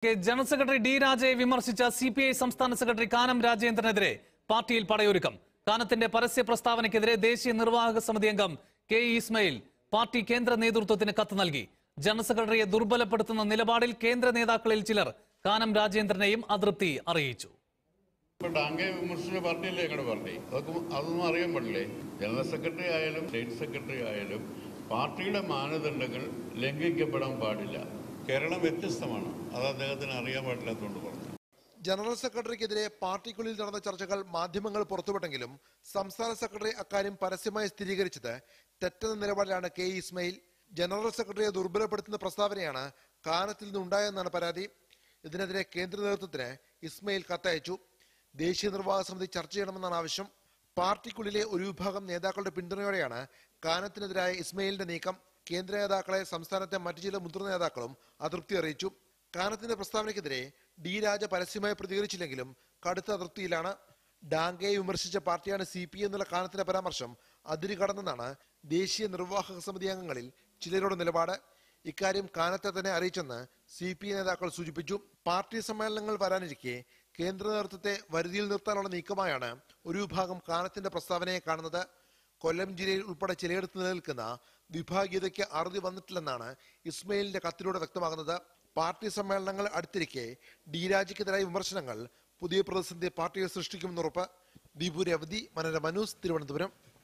K general secretary D രാജയെ വിമർശിച്ച C P I സംസ്ഥാന സെക്രട്ടറി കാനം രാജേന്ദ്രനെതിരെ പാർട്ടിയിൽ പടയൊരുക്കം കാനത്തിന്റെ പരസ്യ പ്രസ്താവനയ്ക്കെതിരെ ദേശീയ നിർവാഹക സമിതി അംഗം കെ ഇ ഇസ്മയിൽ പാർട്ടി കേന്ദ്ര നേതൃത്വത്തിന് കത്ത് നൽകി ജനറൽ സെക്രട്ടറിയെ ദുർബലപ്പെടുത്തുന്ന നിലപാടിൽ കേന്ദ്ര നേതാക്കളിൽ ചിലർ കാനം രാജേന്ദ്രനെയും അതൃപ്തി അറിയിച്ചു ഇപ്പൊ ടാങ്കെ വിമർശിച്ച പാർട്ടിയല്ലേ ഞങ്ങളുടെ പാർട്ടി അതൊക്കെ അതൊന്നും അറിയാൻ പാടില്ലേ ജനറൽ സെക്രട്ടറി ആയാലും സ്റ്റേറ്റ് സെക്രട്ടറി ആയാലും പാർട്ടിയുടെ മാനദണ്ഡങ്ങൾ ലംഘിക്കപ്പെടാൻ പാടില്ല കേരളം വ്യത്യസ്തമാണ് അത് അദ്ദേഹത്തിന് അറിയാൻ പാടില്ലാത്തതുകൊണ്ട് പറഞ്ഞു ജനറൽ സെക്രട്ടറിക്കെതിരെ പാർട്ടിക്കുള്ളിൽ നടന്ന ചർച്ചകൾ മാധ്യമങ്ങൾ പുറത്തുവിട്ടെങ്കിലും സംസ്ഥാന സെക്രട്ടറി അക്കാര്യം പരസ്യമായി സ്ഥിരീകരിച്ചത് തെറ്റെന്ന നിലപാടിലാണ് കെ ഇ ഇസ്മയിൽ ജനറൽ സെക്രട്ടറിയെ ദുർബലപ്പെടുത്തുന്ന പ്രസ്താവനയാണ് കാനത്തിൽ നിന്നുണ്ടായെന്നാണ് പരാതി ഇതിനെതിരെ കേന്ദ്ര നേതൃത്വത്തിന് ഇസ്മയിൽ കത്തയച്ചു ദേശീയ നിർവാഹക സമിതി ചർച്ച ചെയ്യണമെന്നാണ് ആവശ്യം പാർട്ടിക്കുള്ളിലെ ഒരു വിഭാഗം നേതാക്കളുടെ പിന്തുണയോടെയാണ് കാനത്തിനെതിരായ ഇസ്മയിലിന്റെ നീക്കം കേന്ദ്ര നേതാക്കളെ സംസ്ഥാനത്തെ മറ്റു ചില മുതിർന്ന നേതാക്കളും അതൃപ്തി അറിയിച്ചു കാനത്തിന്റെ പ്രസ്താവനയ്ക്കെതിരെ ഡി രാജ പരസ്യമായി പ്രതികരിച്ചില്ലെങ്കിലും കടുത്ത അതൃപ്തിയിലാണ് ഡാങ്കയെ വിമർശിച്ച പാർട്ടിയാണ് സി പി എന്നുള്ള കാനത്തിന്റെ പരാമർശം അതിര് കടന്നെന്നാണ് ദേശീയ നിർവാഹക സമിതി അംഗങ്ങളിൽ ചിലരുടെ നിലപാട് ഇക്കാര്യം കാനത്തെ തന്നെ അറിയിച്ചെന്ന് സി പി നേതാക്കൾ സൂചിപ്പിച്ചു പാർട്ടി സമ്മേളനങ്ങൾ വരാനിരിക്കെ കേന്ദ്ര നേതൃത്വത്തെ വരുതിയിൽ നിർത്താനുള്ള നീക്കമായാണ് ഒരു വിഭാഗം കാനത്തിന്റെ പ്രസ്താവനയെ കാണുന്നത് കൊല്ലം ജില്ലയിൽ ഉൾപ്പെടെ ചിലയിടത്ത് നിലനിൽക്കുന്ന വിഭാഗീയതയ്ക്ക് അറുതി വന്നിട്ടില്ലെന്നാണ് ഇസ്മയിലിന്റെ കത്തിലൂടെ വ്യക്തമാകുന്നത് പാർട്ടി സമ്മേളനങ്ങൾ അടുത്തിരിക്കെ ഡി രാജയ്ക്കെതിരായ വിമർശനങ്ങൾ പുതിയ പ്രതിസന്ധി പാർട്ടിയിൽ സൃഷ്ടിക്കുമെന്നുറപ്പ് ദീപു രവതി മനോരമ ന്യൂസ് തിരുവനന്തപുരം